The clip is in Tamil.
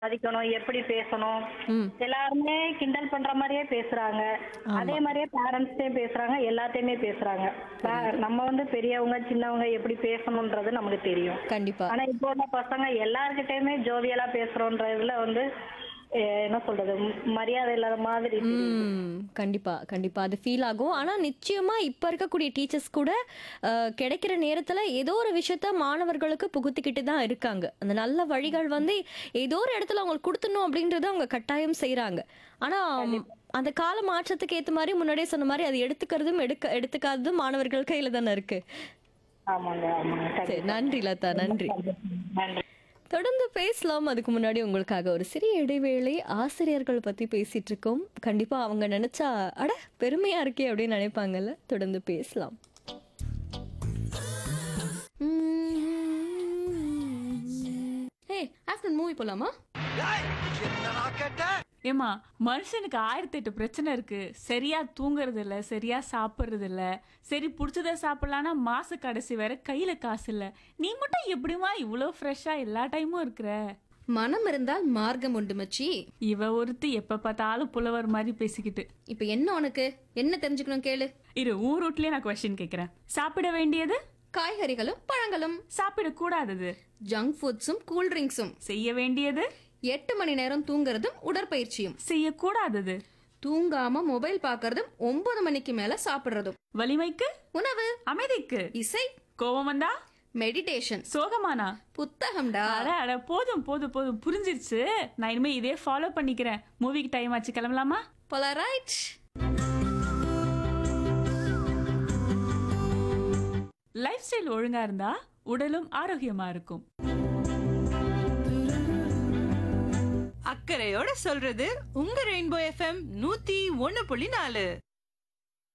மதிக்கணும் எப்படி பேசணும் ம் எல்லாருமே கிண்டல் பண்ற மாதிரியே பேசுறாங்க அதே மாதிரியே பேரண்ட்ஸையும் பேசுறாங்க எல்லாத்தையுமே பேசுறாங்க பே- நம்ம வந்து பெரியவங்க சின்னவங்க எப்படி பேசணும்ன்றது நமக்கு தெரியும் கண்டிப்பா ஆனா இப்போ உள்ள பசங்க எல்லார்கிட்டயுமே ஜோவியலா பேசுறோன்றதுல வந்து அஹ், என்ன சொல்றது ம், மரியாதை இல்லாத மாதிரி தெரியுது. ம் கண்டிப்பா கண்டிப்பா அது ஃபீல் ஆகும் ஆனா நிச்சயமா இப்ப இருக்கக்கூடிய டீச்சர்ஸ் கூட அஹ், கிடைக்கிற நேரத்துல ஏதோ ஒரு விஷயத்த மாணவர்களுக்கு புகுத்திக்கிட்டு தான் இருக்காங்க அந்த நல்ல வழிகள் வந்து ஏதோ ஒரு இடத்துல அவங்களுக்கு கொடுத்துடணும் அப்படின்றத அவங்க கட்டாயம் செய்றாங்க ஆனா ம், அந்த கால மாற்றத்துக்கு ஏத்த மாதிரி முன்னாடியே சொன்ன மாதிரி அது எடுத்துக்கிறதும் எடுக்க எடுத்துக்காததும் மாணவர்கள் கையில தானே இருக்கு ஆமாங்க ஆமாங்க சரி கண்டிப்பா. நன்றி லதா நன்றி நன்றி தொடர்ந்து பேசலாம் அதுக்கு முன்னாடி உங்களுக்காக ஒரு சிறிய இடைவேளை ஆசிரியர்கள் பத்தி பேசிட்டு இருக்கோம் கண்டிப்பா அவங்க நினைச்சா அட பெருமையா இருக்கே அப்படின்னு நினைப்பாங்கல்ல தொடர்ந்து பேசலாம் ஹே ஆஃப்டர்நூன் மூவி போலாமா ஏமா மனுஷனுக்கு ஆயிரத்தி எட்டு பிரச்சனை இருக்கு சரியா தூங்குறது இல்ல சரியா சாப்பிடுறது இல்ல சரி பிடிச்சத சாப்பிடலான்னா மாச கடைசி வேற கையில காசு இல்ல நீ மட்டும் எப்படிமா இவ்வளோ ஃப்ரெஷ்ஷா எல்லா டைமும் இருக்கிற மனம் இருந்தால் மார்க்கம் உண்டு மச்சி இவ ஒருத்தி எப்ப பார்த்தாலும் புலவர் மாதிரி பேசிக்கிட்டு இப்போ என்ன உனக்கு என்ன தெரிஞ்சுக்கணும் கேளு இரு ஊர் ரூட்லயே நான் கொஸ்டின் கேக்குறேன் சாப்பிட வேண்டியது காய்கறிகளும் பழங்களும் சாப்பிடக்கூடாதது ஜங்க் ஃபுட்ஸும் கூல் ட்ரிங்க்ஸும் செய்ய வேண்டியது எட்டு மணி நேரம் தூங்குறதும் உடற்பயிற்சியும் செய்யக்கூடாதது தூங்காம மொபைல் பார்க்கறதும் ஒன்பது மணிக்கு மேல சாப்பிடுறதும் வலிமைக்கு உணவு அமைதிக்கு இசை கோபம் வந்தா மெடிடேஷன் சோகமானா புத்தகம்டா அட அட போதும் போதும் போதும் புரிஞ்சிருச்சு நான் இனிமே இதே ஃபாலோ பண்ணிக்கிறேன் மூவிக்கு டைம் ஆச்சு கிளம்பலாமா போலரைட் லைஃப் ஸ்டைல் ஒழுங்கா இருந்தா உடலும் ஆரோக்கியமா இருக்கும் அக்கறையோட சொல்றது உங்க ரெயின்போ எஃப்எம் நூத்தி ஒன்னு புள்ளி நாலு